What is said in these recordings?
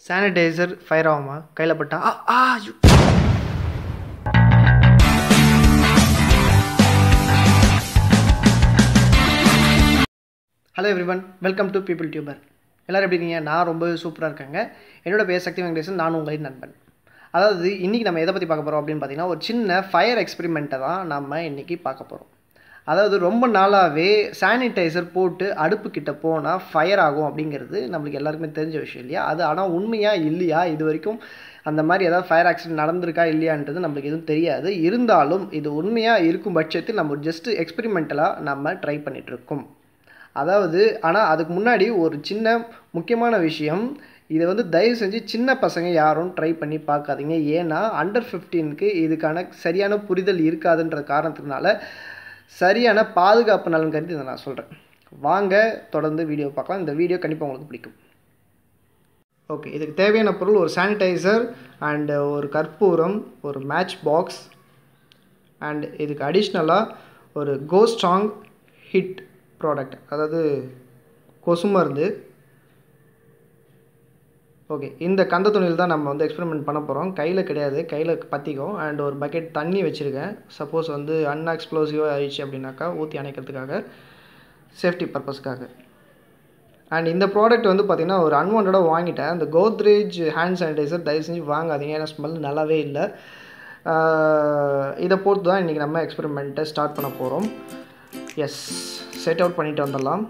Sanitiser fire ஆகுமா கையில் பட்டா ஆ ஆ ஐயோ. Hello everyone welcome to people tuber எல்லோரும் எப்படி இருக்கீங்க நான் ரொம்ப சூப்பராக இருக்கேங்க என்னோட பேர் சக்தி வெங்கடேசன் நான் உங்களின் நண்பன் அதாவது இன்றைக்கி நம்ம எதை பற்றி பார்க்க போகிறோம் அப்படின்னு பார்த்தீங்கன்னா ஒரு சின்ன ஃபயர் எக்ஸ்பெரிமெண்ட்டை தான் நம்ம இன்றைக்கி பார்க்க போகிறோம் அதாவது ரொம்ப நாளாகவே சானிடைசர் போட்டு அடுப்பு கிட்ட போனால் ஃபயர் ஆகும் அப்படிங்கிறது நம்மளுக்கு எல்லாருக்குமே தெரிஞ்ச விஷயம் இல்லையா அது ஆனால் உண்மையா இல்லையா இது வரைக்கும் அந்த மாதிரி ஏதாவது ஃபயர் ஆக்சிடென்ட் நடந்திருக்கா இல்லையான்றது நம்மளுக்கு எதுவும் தெரியாது இருந்தாலும் இது உண்மையாக இருக்கும் பட்சத்தில் நம்ம ஜஸ்ட் எக்ஸ்பெரிமெண்டலாக நம்ம ட்ரை பண்ணிகிட்ருக்கோம் அதாவது ஆனால் அதுக்கு முன்னாடி ஒரு சின்ன முக்கியமான விஷயம் இதை வந்து தயவு செஞ்சு சின்ன பசங்க யாரும் ட்ரை பண்ணி பார்க்காதீங்க ஏன்னா அண்டர் ஃபிஃப்டீனுக்கு இதுக்கான சரியான புரிதல் இருக்காதுன்ற காரணத்தினால சரியான பாதுகாப்பு நலன் கருதி இதை நான் சொல்கிறேன் வாங்க தொடர்ந்து வீடியோ பார்க்கலாம் இந்த வீடியோ கண்டிப்பாக உங்களுக்கு பிடிக்கும் ஓகே இதுக்கு தேவையான பொருள் ஒரு சானிடைசர் அண்டு ஒரு கற்பூரம் ஒரு மேட்ச் பாக்ஸ் அண்ட் இதுக்கு அடிஷ்னலாக ஒரு கோ ஸ்ட்ராங் ஹிட் ப்ராடக்ட் அதாவது கொசு மருந்து ஓகே இந்த கந்த துணியில் தான் நம்ம வந்து எக்ஸ்பெரிமெண்ட் பண்ண போகிறோம் கையில் கிடையாது கையில் பற்றிக்கும் அண்ட் ஒரு பக்கெட் தண்ணி வச்சுருக்கேன் சப்போஸ் வந்து அன்எக்ஸ்ப்ளோசிவாக ஆயிடுச்சு அப்படின்னாக்கா ஊற்றி அணைக்கிறதுக்காக சேஃப்டி பர்பஸ்க்காக அண்ட் இந்த ப்ராடக்ட் வந்து பார்த்திங்கன்னா ஒரு அன்வான்டாக வாங்கிட்டேன் இந்த கோத்ரேஜ் ஹேண்ட் சானிடைசர் தயவு செஞ்சு வாங்காதீங்க ஏன்னா ஸ்மெல் நல்லாவே இல்லை இதை பொறுத்து தான் இன்றைக்கி நம்ம எக்ஸ்பெரிமெண்ட்டை ஸ்டார்ட் பண்ண போகிறோம் எஸ் செட் அவுட் பண்ணிட்டு வந்துடலாம்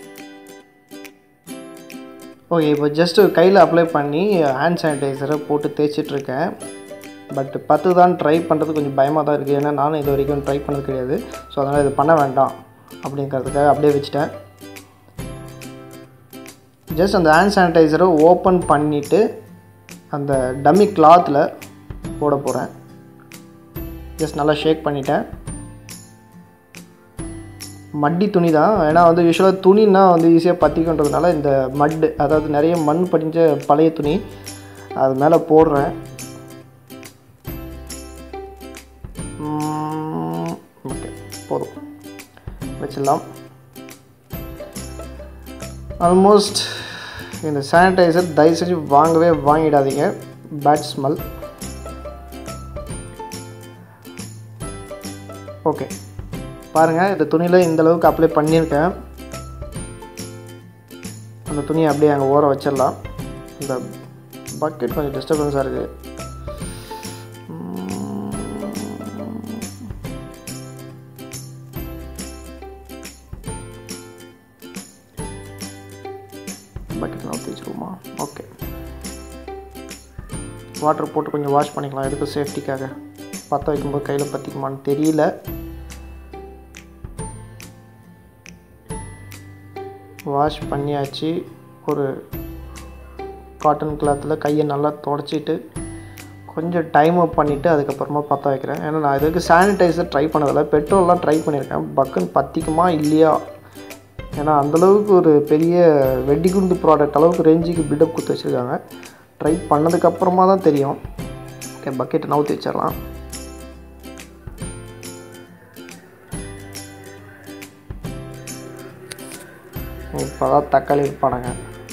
ஓகே இப்போ ஜஸ்ட்டு கையில் அப்ளை பண்ணி ஹேண்ட் சானிடைசரை போட்டு தேய்ச்சிட்ருக்கேன் பட் பத்து தான் ட்ரை பண்ணுறது கொஞ்சம் பயமாக தான் இருக்குது ஏன்னா நானும் இது வரைக்கும் ட்ரை பண்ணது கிடையாது ஸோ அதனால் இது பண்ண வேண்டாம் அப்படிங்கிறதுக்காக அப்படியே வச்சுட்டேன் ஜஸ்ட் அந்த ஹேண்ட் சானிடைசரை ஓப்பன் பண்ணிவிட்டு அந்த டம்மி கிளாத்தில் போட போகிறேன் ஜஸ்ட் நல்லா ஷேக் பண்ணிட்டேன் மட்டி துணி தான் ஏன்னா வந்து யூஸ்வலாக துணின்னா வந்து ஈஸியாக பற்றிக்கின்றதுனால இந்த மட்டு அதாவது நிறைய மண் படிஞ்ச பழைய துணி அது மேலே போடுறேன் ஓகே போதும் வச்சிடலாம் ஆல்மோஸ்ட் இந்த சானிடைசர் தயவு செஞ்சு வாங்கவே வாங்கிடாதீங்க பேட் ஸ்மெல் ஓகே பாருங்கள் இந்த துணியில் இந்த அளவுக்கு அப்ளை பண்ணியிருக்கேன் அந்த துணியை அப்படியே அங்கே ஓர வச்சிடலாம் இந்த பக்கெட் கொஞ்சம் டிஸ்டர்பன்ஸாக இருக்குது பக்கெட் நான் வச்சுருவோமா ஓகே வாட்டர் போட்டு கொஞ்சம் வாஷ் பண்ணிக்கலாம் எதுக்கு சேஃப்டிக்காக பற்ற வைக்கும்போது கையில் பற்றிக்குமான்னு தெரியல வாஷ் பண்ணியாச்சு ஒரு காட்டன் கிளாத்தில் கையை நல்லா தொடச்சிட்டு கொஞ்சம் டைம் அப் பண்ணிவிட்டு அதுக்கப்புறமா பற்ற வைக்கிறேன் ஏன்னா நான் இதுக்கு சானிடைசர் ட்ரை பண்ணதில்ல பெட்ரோல்லாம் ட்ரை பண்ணியிருக்கேன் பக்குன்னு பற்றிக்குமா இல்லையா ஏன்னா அந்தளவுக்கு ஒரு பெரிய வெடிகுண்டு ப்ராடக்ட் அளவுக்கு ரேஞ்சுக்கு பில்டப் கொடுத்து வச்சுருக்காங்க ட்ரை பண்ணதுக்கப்புறமா தான் தெரியும் ஓகே பக்கெட்டை நவுத்தி வச்சிடலாம் இப்போ தான் தக்காளி விற்பானுங்க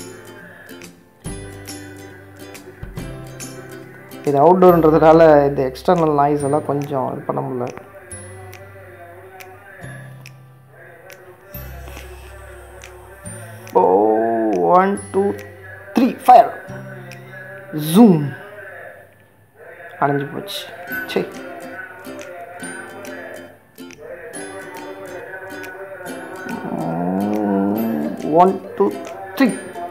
இது அவுட்டோர்ன்றதுனால இந்த எக்ஸ்டர்னல் நாய்ஸ் எல்லாம் கொஞ்சம் இது பண்ண முடியல oh one two three fire zoom அடைஞ்சு போச்சு சரி ஒன் டூ த்ரீ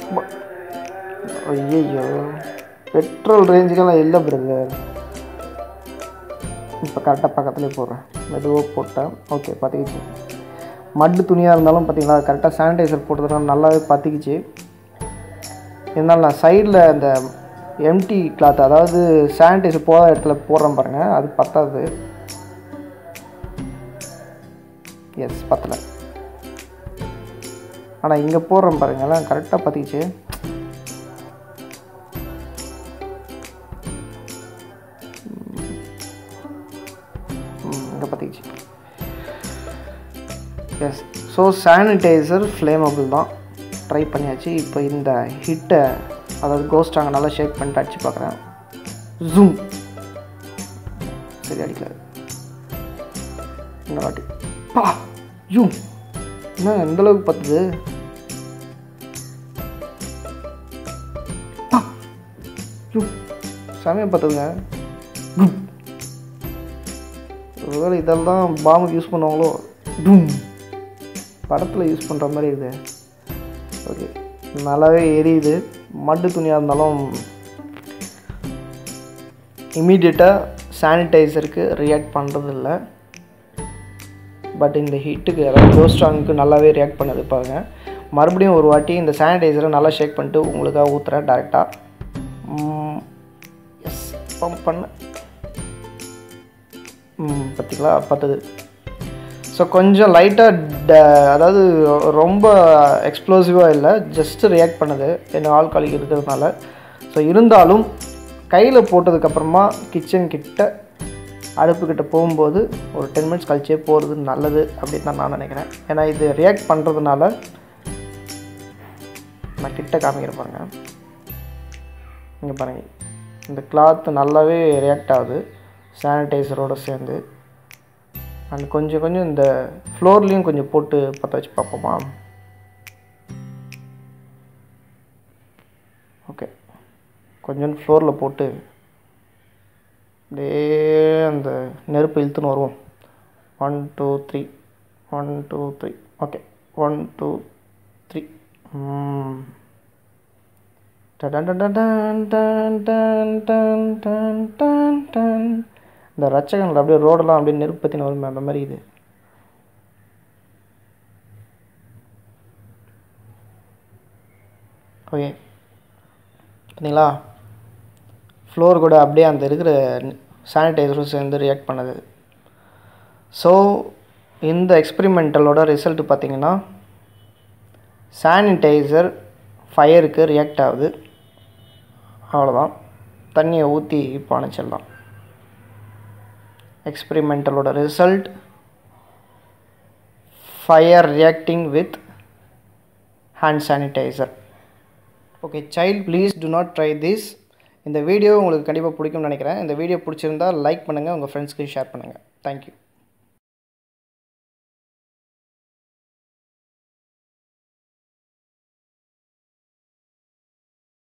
ஐயோ பெட்ரோல் ரேஞ்சுக்கெல்லாம் இல்லை பிரதர் இப்போ கரெக்டாக பக்கத்துலேயே போடுறேன் மெதுவாக போட்டேன் ஓகே பற்றிக்கிச்சு மட்டு துணியாக இருந்தாலும் பார்த்தீங்களா கரெக்டாக சானிடைசர் போட்டதுனால நல்லாவே பற்றிக்கிச்சு இருந்தாலும் நான் சைடில் அந்த எம்டி கிளாத் அதாவது சானிடைசர் போகாத இடத்துல போடுறேன் பாருங்கள் அது பத்தாது எஸ் பத்தலை ஆனால் இங்கே போடுறேன் பாருங்களேன் கரெக்டாக பற்றிச்சு இங்கே பற்றிச்சு எஸ் ஸோ சானிடைசர் ஃப்ளேமபிள் தான் ட்ரை பண்ணியாச்சு இப்போ இந்த ஹிட்டை அதாவது கோஸ்ட் அங்கே நல்லா ஷேக் பண்ணிட்டு அடிச்சு பார்க்குறேன் ஜூம் சரி அடிக்கல இன்னொரு வாட்டி பா ஜூம் என்ன எந்த அளவுக்கு பத்துது பா ஜூம் செமையாக பார்த்துங்க ஒருவேளை இதெல்லாம் பாம்புக்கு யூஸ் பண்ணுவாங்களோ டூம் படத்தில் யூஸ் பண்ணுற மாதிரி இருக்குது ஓகே நல்லாவே எரியுது மட்டு துணியாக இருந்தாலும் இமீடியட்டாக சானிடைசருக்கு ரியாக்ட் பண்ணுறதில்ல பட் இந்த ஹீட்டுக்கு அதாவது ஜோஸ்ட்ராங்க்கு நல்லாவே ரியாக்ட் பண்ணுது பாருங்க மறுபடியும் ஒரு வாட்டி இந்த சானிடைசரை நல்லா ஷேக் பண்ணிட்டு உங்களுக்காக ஊற்றுறேன் டேரெக்டாக எஸ் பம்ப் பண்ண பார்த்தீங்களா பத்துது ஸோ கொஞ்சம் லைட்டாக அதாவது ரொம்ப எக்ஸ்ப்ளோசிவாக இல்லை ஜஸ்ட் ரியாக்ட் பண்ணுது என்ன ஆல்காலிக் இருக்கிறதுனால ஸோ இருந்தாலும் கையில் போட்டதுக்கப்புறமா கிச்சன் கிட்ட அடுப்புக்கிட்ட போகும்போது ஒரு டென் மினிட்ஸ் கழிச்சே போகிறது நல்லது அப்படின்னு தான் நான் நினைக்கிறேன் ஏன்னா இது ரியாக்ட் பண்ணுறதுனால நான் கிட்ட காமிக்கிற பாருங்கள் இங்கே பாருங்கள் இந்த கிளாத் நல்லாவே ரியாக்ட் ஆகுது சானிடைசரோடு சேர்ந்து அண்ட் கொஞ்சம் கொஞ்சம் இந்த ஃப்ளோர்லேயும் கொஞ்சம் போட்டு பற்ற வச்சு பார்ப்போமா ஓகே கொஞ்சம் ஃப்ளோரில் போட்டு அப்படியே அந்த நெருப்பு இழுத்துன்னு வருவோம் one two three one two three okay one two three இந்த ரச்சகங்கள் அப்படியே ரோடெல்லாம் அப்படியே நெருப்பு பற்றின வருமே அந்த மாதிரி இது ஓகே பார்த்தீங்களா ஃப்ளோர் கூட அப்படியே அந்த இருக்கிற சானிடைசரும் சேர்ந்து ரியாக்ட் பண்ணுது ஸோ இந்த எக்ஸ்பெரிமெண்டலோட ரிசல்ட் பார்த்திங்கன்னா சானிடைசர் ஃபயருக்கு ரியாக்ட் ஆகுது அவ்வளோதான் தண்ணியை ஊற்றி இப்போ அணைச்சிடலாம் எக்ஸ்பெரிமெண்டலோட result fire reacting with hand sanitiser okay child please do not try this இந்த வீடியோ உங்களுக்கு கண்டிப்பாக பிடிக்கும்னு நினைக்கிறேன் இந்த வீடியோ பிடிச்சிருந்தால் லைக் பண்ணுங்கள் உங்கள் ஃப்ரெண்ட்ஸ்க்கு ஷேர் பண்ணுங்கள் தேங்க்யூ